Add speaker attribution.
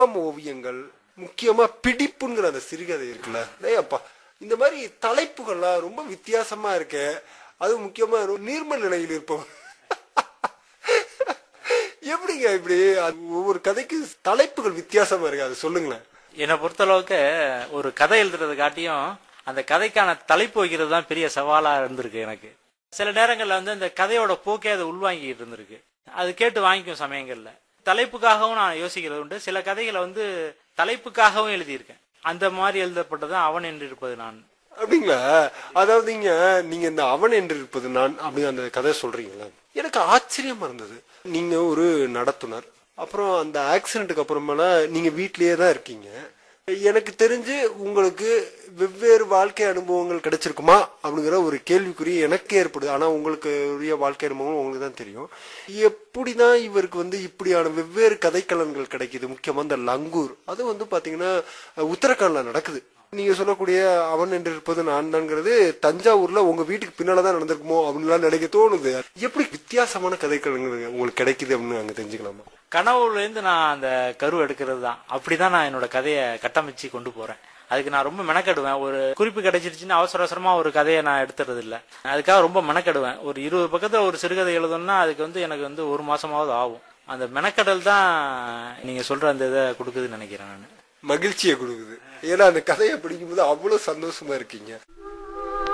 Speaker 1: ஓவியங்கள் முக்கியமா பிடிப்புங்கிற அந்த சிறுகதை இருக்குல்ல டேய் அப்பா இந்த மாதிரி தலைப்புகள்லாம் ரொம்ப வித்தியாசமா இருக்கு அது முக்கியமா ரொம்ப நீர்ம நிலையில் இருப்பவன் எப்படிங்க இப்படி அது ஒவ்வொரு கதைக்கு தலைப்புகள் வித்தியாசமா இருக்கு அது சொல்லுங்களேன்
Speaker 2: என்னை பொறுத்தளவுக்கு ஒரு கதை எழுதுறது காட்டியும் அந்த கதைக்கான தலைப்பு வைக்கிறது தான் பெரிய சவாலா இருந்திருக்கு எனக்கு சில நேரங்கள்ல வந்து அந்த கதையோட போக்கே அதை உள்வாங்கிட்டு இருந்திருக்கு அது கேட்டு வாங்கிக்கும் சமயங்கள்ல தலைப்புக்காகவும் நான் யோசிக்கிறது உண்டு சில கதைகளை வந்து தலைப்புக்காகவும் எழுதியிருக்கேன் அந்த மாதிரி எழுதப்பட்டது அவன் என்று இருப்பது நான்
Speaker 1: அப்படிங்களா அதாவதுங்க நீங்க இந்த அவன் என்று இருப்பது நான் அப்படி அந்த கதை சொல்றீங்களா எனக்கு ஆச்சரியமா இருந்தது நீங்க ஒரு நடத்துனர் அப்புறம் அந்த ஆக்சிடென்ட்டுக்கு அப்புறமேல நீங்க வீட்லயே தான் இருக்கீங்க எனக்கு தெரிஞ்சு உங்களுக்கு வெவ்வேறு வாழ்க்கை அனுபவங்கள் கிடைச்சிருக்குமா அப்படிங்கிற ஒரு கேள்விக்குறி எனக்கு ஏற்படுது ஆனா உங்களுக்கு உரிய வாழ்க்கை அனுபவம் உங்களுக்கு தான் தெரியும் எப்படிதான் இவருக்கு வந்து இப்படியான வெவ்வேறு கதைக்கலன்கள் கிடைக்குது முக்கியமா இந்த லங்கூர் அது வந்து பாத்தீங்கன்னா உத்தரகாண்ட்ல நடக்குது நீங்க சொல்லக்கூடிய அவன் என்று இருப்பது நான் தான்ங்கிறது தஞ்சாவூர்ல உங்க வீட்டுக்கு பின்னாலதான் நடந்திருக்குமோ அப்படின்லாம் நினைக்க தோணுது எப்படி வித்தியாசமான கதைக்கலன்கள் உங்களுக்கு கிடைக்குது அப்படின்னு அங்க தெரிஞ்சுக்கலாமா
Speaker 2: கனவுல இருந்து நான் அந்த கரு எடுக்கிறது தான் அப்படிதான் நான் என்னோட கதையை கட்டமைச்சு கொண்டு போறேன் அதுக்கு நான் ரொம்ப மெனக்கெடுவேன் ஒரு குறிப்பு கிடைச்சிருச்சுன்னு அவசர அவசரமா ஒரு கதையை நான் எடுத்துறது இல்ல அதுக்காக ரொம்ப மெனக்கெடுவேன் ஒரு இருபது பக்கத்துல ஒரு சிறுகதை எழுதணும்னா அதுக்கு வந்து எனக்கு வந்து ஒரு மாசமாவது ஆகும் அந்த மெனக்கடல் தான் நீங்க சொல்ற அந்த இதை கொடுக்குதுன்னு நினைக்கிறேன் நான்
Speaker 1: மகிழ்ச்சியை கொடுக்குது ஏன்னா அந்த கதையை படிக்கும்போது அவ்வளவு சந்தோஷமா இருக்கீங்க